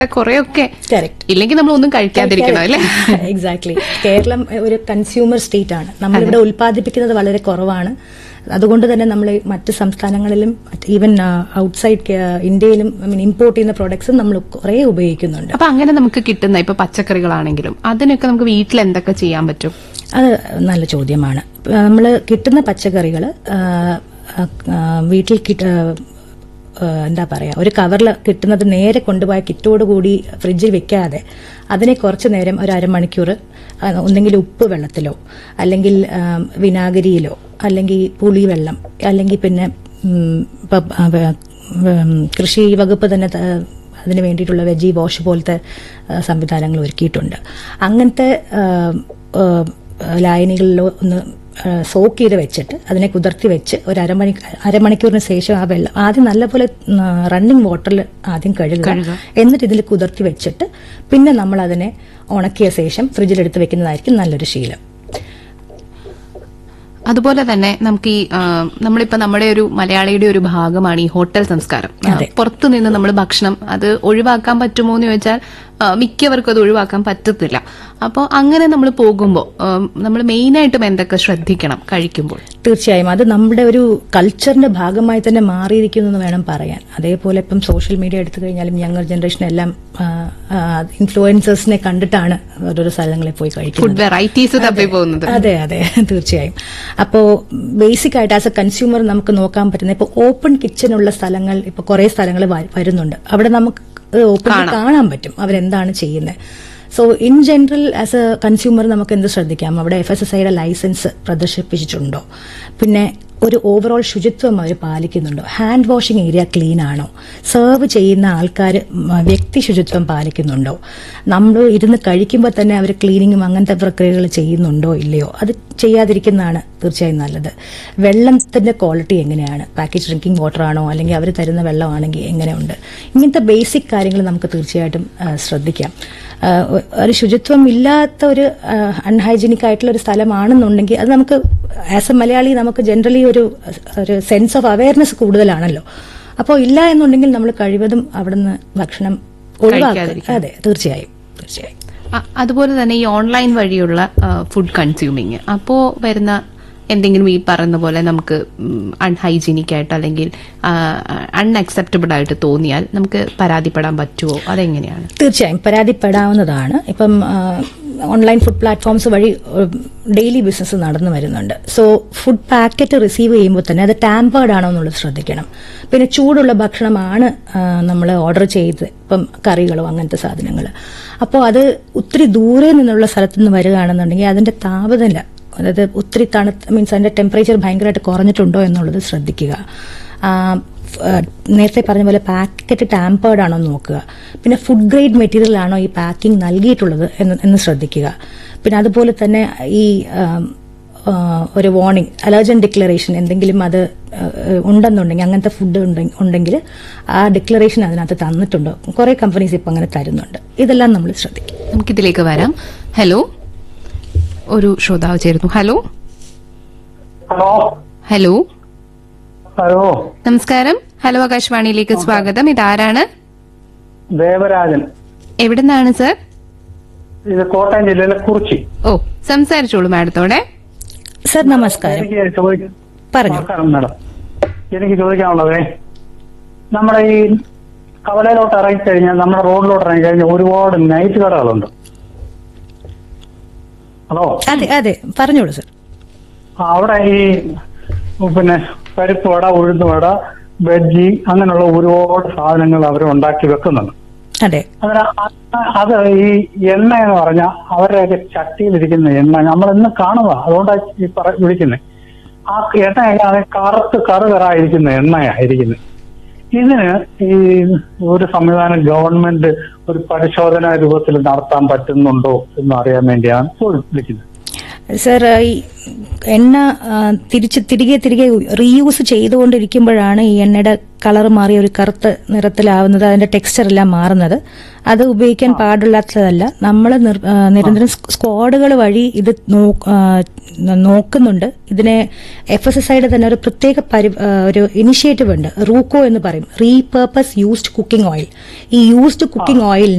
കുറെയൊക്കെ കറക്റ്റ് ഇല്ലെങ്കിൽ നമ്മൾ ഒന്നും കഴിക്കാതിരിക്കണം അല്ലേ എക്സാക്ട്ലി കേരളം ഒരു കൺസ്യൂമർ സ്റ്റേറ്റ് ആണ് നമ്മളിവിടെ ഉൽപ്പാദിപ്പിക്കുന്നത് വളരെ കുറവാണ് അതുകൊണ്ട് തന്നെ നമ്മൾ മറ്റ് സംസ്ഥാനങ്ങളിലും ഈവൻ ഔട്ട്സൈഡ് ഇന്ത്യയിലും ഇമ്പോർട്ട് ചെയ്യുന്ന പ്രോഡക്ട്സും നമ്മൾ കുറേ ഉപയോഗിക്കുന്നുണ്ട് അപ്പൊ അങ്ങനെ നമുക്ക് കിട്ടുന്ന ഇപ്പൊ പച്ചക്കറികളാണെങ്കിലും അതിനൊക്കെ നമുക്ക് വീട്ടിൽ എന്തൊക്കെ ചെയ്യാൻ പറ്റും അത് നല്ല ചോദ്യമാണ് നമ്മൾ കിട്ടുന്ന പച്ചക്കറികൾ വീട്ടിൽ കിട്ട ആ, എന്താ പറയുക ഒരു കവറിൽ കിട്ടുന്നത് നേരെ കൊണ്ടുപോയ കിറ്റോട് കൂടി ഫ്രിഡ്ജിൽ വെക്കാതെ അതിനെ കുറച്ച് നേരം ഒരു അരമണിക്കൂർ ആ, ഒന്നെങ്കിൽ ഉപ്പ് വെള്ളത്തിലോ അല്ലെങ്കിൽ ആ, വിനാഗിരിയിലോ അല്ലെങ്കിൽ പുളിവെള്ളം അല്ലെങ്കിൽ പിന്നെ ഉം, ഇപ്പൊ, ആ, വേ- ഉം, കൃഷി വകുപ്പ് തന്നെ ത- അതിന് വേണ്ടിയിട്ടുള്ള വെജി വാഷ് പോലത്തെ ആ, സംവിധാനങ്ങൾ ഒരുക്കിയിട്ടുണ്ട് അങ്ങനത്തെ ആ, ആ, ലായനികളിലോ ഒന്ന് സോക്ക് ചെയ്ത് വെച്ചിട്ട് അതിനെ കുതിർത്തി വെച്ച് ഒരു അരമണി അരമണിക്കൂറിന് ശേഷം ആ വെള്ളം ആദ്യം നല്ലപോലെ റണ്ണിങ് വാട്ടറിൽ ആദ്യം കഴുകുക എന്നിട്ട് ഇതിൽ കുതിർത്തി വെച്ചിട്ട് പിന്നെ നമ്മൾ അതിനെ ഉണക്കിയ ശേഷം ഫ്രിഡ്ജിലെടുത്ത് വെക്കുന്നതായിരിക്കും നല്ലൊരു ശീലം അതുപോലെ തന്നെ നമുക്ക് ഈ ആ, നമ്മളിപ്പോ നമ്മുടെ ഒരു മലയാളിയുടെ ഒരു ഭാഗമാണ് ഈ ഹോട്ടൽ സംസ്കാരം ആ, പുറത്തു നിന്ന് നമ്മൾ ഭക്ഷണം അത് ഒഴിവാക്കാൻ പറ്റുമോ എന്ന് ചോദിച്ചാൽ ആ, മിക്കവർക്കും അത് ഒഴിവാക്കാൻ പറ്റത്തില്ല അപ്പോൾ അങ്ങനെ നമ്മൾ പോകുമ്പോൾ നമ്മൾ മെയിനായിട്ടും എന്തൊക്കെ ശ്രദ്ധിക്കണം കഴിക്കുമ്പോൾ തീർച്ചയായും അത് നമ്മുടെ ഒരു കൾച്ചറിന്റെ ഭാഗമായി തന്നെ മാറിയിരിക്കുന്നു എന്ന് വേണം പറയാൻ അതേപോലെ ഇപ്പം സോഷ്യൽ മീഡിയ എടുത്തു കഴിഞ്ഞാലും യങ്ങർ ജനറേഷൻ എല്ലാം ഇൻഫ്ലുവൻസേഴ്സിനെ കണ്ടിട്ടാണ് ഓരോരോ സ്ഥലങ്ങളിൽ പോയി കഴിക്കുന്നത് ഫുഡ് വെറൈറ്റീസ് തപ്പി പോകുന്നത് അതെ അതെ തീർച്ചയായും അപ്പോ ബേസിക് ആയിട്ട് ആസ് എ കൺസ്യൂമർ നമുക്ക് നോക്കാൻ പറ്റുന്ന ഇപ്പൊ ഓപ്പൺ കിച്ചൺ ഉള്ള സ്ഥലങ്ങൾ ഇപ്പൊ കുറെ സ്ഥലങ്ങൾ വരുന്നുണ്ട് അവിടെ നമുക്ക് ഓപ്പൺ കാണാൻ പറ്റും അവരെന്താണ് ചെയ്യുന്നത് so in general as a consumer നമുക്ക് എന്ത് ശ്രദ്ധിക്കാം അവിടെ എഫ് എസ് എസ് ഐയുടെ ലൈസൻസ് പ്രദർശിപ്പിച്ചിട്ടുണ്ടോ പിന്നെ ഒരു ഓവറോൾ ശുചിത്വം അവർ പാലിക്കുന്നുണ്ടോ ഹാൻഡ് വാഷിംഗ് ഏരിയ ക്ലീൻ ആണോ സെർവ് ചെയ്യുന്ന ആൾക്കാർ വ്യക്തി ശുചിത്വം പാലിക്കുന്നുണ്ടോ നമ്മൾ ഇരുന്ന് കഴിക്കുമ്പോൾ തന്നെ അവർ ക്ലീനിങ്ങും അങ്ങനത്തെ പ്രക്രിയകൾ ചെയ്യുന്നുണ്ടോ ഇല്ലയോ അത് ചെയ്യാതിരിക്കുന്നതാണ് തീർച്ചയായും നല്ലത് വെള്ളത്തിന്റെ ക്വാളിറ്റി എങ്ങനെയാണ് പാക്കേജ് ഡ്രിങ്കിങ് വാട്ടർ ആണോ അല്ലെങ്കിൽ അവർ തരുന്ന വെള്ളമാണെങ്കിൽ എങ്ങനെയുണ്ട് ഇങ്ങനത്തെ ബേസിക് കാര്യങ്ങൾ നമുക്ക് തീർച്ചയായിട്ടും ആ, ശ്രദ്ധിക്കാം ആ, ഒരു ശുചിത്വം ഇല്ലാത്ത ഒരു അൺഹൈജീനിക് ആയിട്ടുള്ള ഒരു സ്ഥലമാണെന്നുണ്ടെങ്കിൽ അത് നമുക്ക് ആസ് എ മലയാളി നമുക്ക് ജനറലി ഒരു ഒരു സെൻസ് ഓഫ് അവയർനെസ് കൂടുതലാണല്ലോ അപ്പോൾ ഇല്ല എന്നുണ്ടെങ്കിൽ നമ്മൾ കഴിവതും അവിടുന്ന് ഭക്ഷണം ഒഴിവാക്കുക അതെ തീർച്ചയായും തീർച്ചയായും അ- അതുപോലെ തന്നെ ഈ ഓൺലൈൻ വഴിയുള്ള ഫുഡ് കൺസ്യൂമിങ് അപ്പോ വരുന്ന എന്തെങ്കിലും ഈ പറയുന്ന പോലെ നമുക്ക് അൺഹൈജീനിക് ആയിട്ട് അല്ലെങ്കിൽ അൺഅക്സെപ്റ്റബിൾ ആയിട്ട് തോന്നിയാൽ നമുക്ക് പരാതിപ്പെടാൻ പറ്റുമോ അതെങ്ങനെയാണ് തീർച്ചയായും പരാതിപ്പെടാവുന്നതാണ് ഇപ്പം ആ, ഓൺലൈൻ ഫുഡ് പ്ലാറ്റ്ഫോംസ് വഴി ഡെയിലി ബിസിനസ് നടന്നു വരുന്നുണ്ട് സോ ഫുഡ് പാക്കറ്റ് റിസീവ് ചെയ്യുമ്പോൾ തന്നെ അത് ടാമ്പേർഡ് ആണോ എന്നുള്ളത് ശ്രദ്ധിക്കണം പിന്നെ ചൂടുള്ള ഭക്ഷണമാണ് നമ്മൾ ഓർഡർ ചെയ്ത് ഇപ്പം കറികളോ അങ്ങനത്തെ സാധനങ്ങൾ അപ്പോൾ അത് ഒത്തിരി ദൂരെ നിന്നുള്ള സ്ഥലത്ത് നിന്ന് വരികയാണെന്നുണ്ടെങ്കിൽ അതിന്റെ താപനില അതായത് ഒത്തിരി തണുത്ത് മീൻസ് അതിന്റെ ടെമ്പറേച്ചർ ഭയങ്കരമായിട്ട് കുറഞ്ഞിട്ടുണ്ടോ എന്നുള്ളത് ശ്രദ്ധിക്കുക ആ, ഫ്- ആ, നേരത്തെ പറഞ്ഞ പോലെ പാക്കറ്റ് ടാമ്പേർഡ് ആണോ എന്ന് നോക്കുക പിന്നെ ഫുഡ് ഗ്രേഡ് മെറ്റീരിയൽ ആണോ ഈ പാക്കിംഗ് നൽകിയിട്ടുള്ളത് എന്ന് എന്ന് ശ്രദ്ധിക്കുക പിന്നെ അതുപോലെ തന്നെ ഈ ആം, ആ, ഒരു വാർണിംഗ് അലർജൻ ഡിക്ലറേഷൻ എന്തെങ്കിലും അത് ആ, ഉണ്ടെന്നുണ്ടെങ്കിൽ അങ്ങനത്തെ ഫുഡ് ഉണ്ടെങ്കിൽ ആ ഡിക്ലറേഷൻ അതിനകത്ത് തന്നിട്ടുണ്ടോ കുറെ കമ്പനീസ് ഇപ്പം അങ്ങനെ തരുന്നുണ്ട് ഇതെല്ലാം നമ്മൾ ശ്രദ്ധിക്കും നമുക്കിതിലേക്ക് വരാം ഹലോ ഒരു ശ്രോതാവ് ചേരുന്നു ഹലോ ഹലോ ഹലോ ഹലോ നമസ്കാരം ഹലോ ആകാശവാണിയിലേക്ക് സ്വാഗതം ഇതാരാണ് ദേവരാജൻ എവിടെ നിന്നാണ് സർ ഇത് കോട്ടയം ജില്ലയിലെ കുറിച്ചി ഓ സംസാരിച്ചോളൂ മാഡത്തോടെ സർ നമസ്കാരം എനിക്ക് ചോദിക്ക- പറഞ്ഞു നമസ്കാരം മാഡം എനിക്ക് ചോദിക്കാനുള്ളത് നമ്മുടെ ഈ കവലയിലോട്ട് ഇറങ്ങി കഴിഞ്ഞാൽ നമ്മുടെ റോഡിലോട്ട് ഇറങ്ങി കഴിഞ്ഞാൽ ഒരുപാട് നൈറ്റ് കടകളുണ്ട് ഹലോ അതെ അതെ പറഞ്ഞോളൂ സർ ആ, അവിടെ ഈ പിന്നെ പരിപ്പ് വട ഉഴുന്ന് വട ബജ്ജി അങ്ങനെയുള്ള ഒരുപാട് സാധനങ്ങൾ അവർ ഉണ്ടാക്കി വെക്കുന്നുണ്ട് അതെ അങ്ങനെ അ- അത് ഈ എണ്ണ എന്ന് പറഞ്ഞാൽ അവരുടെയൊക്കെ ചട്ടിയിലിരിക്കുന്ന എണ്ണ നമ്മൾ ഇന്ന് കാണുക അതുകൊണ്ടാണ് ഈ പറ വിളിക്കുന്നത് ആ എണ്ണയൊക്കെ അത് കറുത്ത് കറു കറായിരിക്കുന്ന എണ്ണയായിരിക്കുന്നത് ഇതിന് ഈ ഒരു സംവിധാനം ഗവൺമെന്റ് ഒരു പരിശോധന രൂപത്തിൽ നടത്താൻ പറ്റുന്നുണ്ടോ എന്ന് അറിയാൻ വേണ്ടിയാണ് ഇപ്പോൾ വിളിക്കുന്നത് സർ ഈ എണ്ണ ആ, തിരിച്ച് തിരികെ തിരികെ റീയൂസ് ചെയ്തുകൊണ്ടിരിക്കുമ്പോഴാണ് ഈ എണ്ണയുടെ കളർ മാറി ഒരു കറുത്ത നിറത്തിലാവുന്നത് അതിന്റെ ടെക്സ്ചർ എല്ലാം മാറുന്നത് അത് ഉപയോഗിക്കാൻ പാടില്ലാത്തതല്ല നമ്മൾ നിരന്തരം സ്ക്വാഡുകൾ വഴി ഇത് നോ- ആ, നോക്കുന്നുണ്ട് ഇതിനെ എഫ് എസ് എസ് ഐയുടെ തന്നെ ഒരു പ്രത്യേക പരി- ആ, ഒരു ഇനിഷ്യേറ്റീവ് ഉണ്ട് റൂക്കോ എന്ന് പറയും റീപർപ്പസ് യൂസ്ഡ് കുക്കിംഗ് ഓയിൽ ഈ യൂസ്ഡ് കുക്കിംഗ് ഓയിൽ